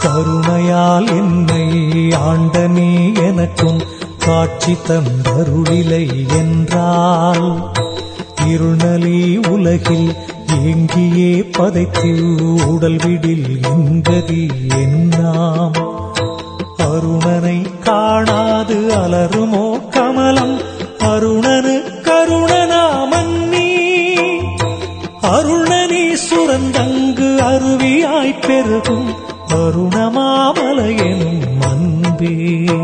கருணையால் என்னை ஆண்ட நீ எனக்கும் காட்சி தந்தருளிலை என்றால் இருநலி உலகில் ஏங்கியே பதைத்து உடல் விடில் என்கதி என்னாம் அருணனை காணாது அலருமோ கமலம் அருணனு கருணனாமன்னி அருணனி சுரந்தங்கு அருவியாய் பெருகும் அருணமாமலையெனும் அன்பே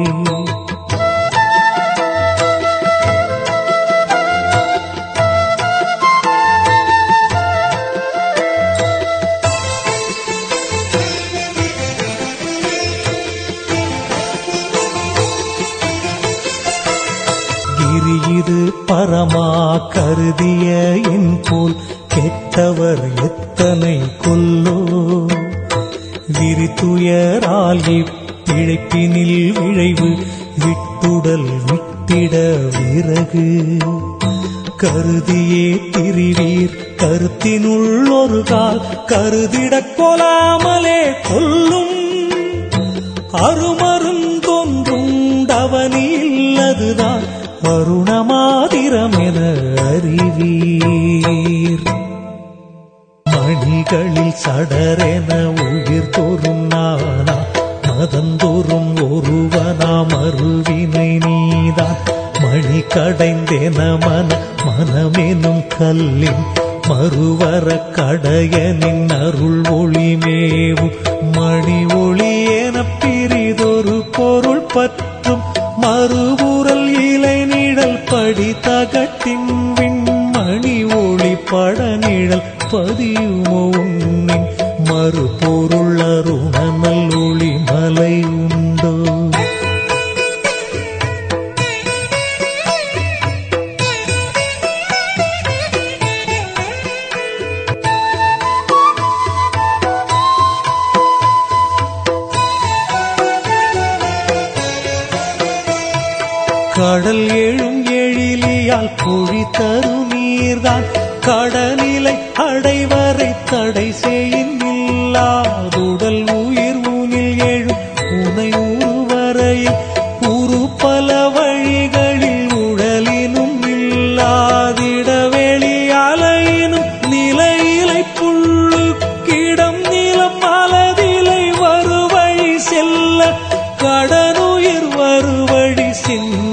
கிரியிது பரமா கருதிய என் போல் கெட்டவர் எத்தனை கொல்லோ விரித்துயரால் இப்பிழைப்பினில் விழைவு விட்டுடல் விட்டிட விறகு கருதியே திரிவீர் கருத்தினுள் ஒரு கால் கருதிடக் கொலாமலே கொல்லும் அருமருந்தொன்றுண்டவனில்லதுதான் அருணமாதிரம் என அறிவீர் மணிகளில் சடரென உயிர் தோறும் நானா மதந்தோறும் ஒருவனாம் அருவினை நீதான் மணி கடைந்தென மன மனமெனும் கல்லின் மறுவர கடையனின் அருள் ஒளிமேவும் மணி ஒளி என பிரிதொரு பொருள் பற்றும் மறுபுறல் இலை நிழல் படி தகட்டின் விண்மணி ஒளி பட நிழல் பதியுமோ உன்னின் மறுபொருள் அருணமல் ஒளி மலை உண்டோ கடல் எழும் எழிலியால் பொழி தரும் நீர்தான் கடலிலை அடைவரை தடை செய்யின் இல்லாதுடல் உயிர் ஊனில் எழும் உனை உருவரையில் உரு பல வழிகளில் உடலினும் இல்லாதிட வெளி அலையினும் நிலையிலை புல்லுக்கிடம் நிலம் அலதிலை வருவழி செல்ல கடனுயிர் வருவழி சென்று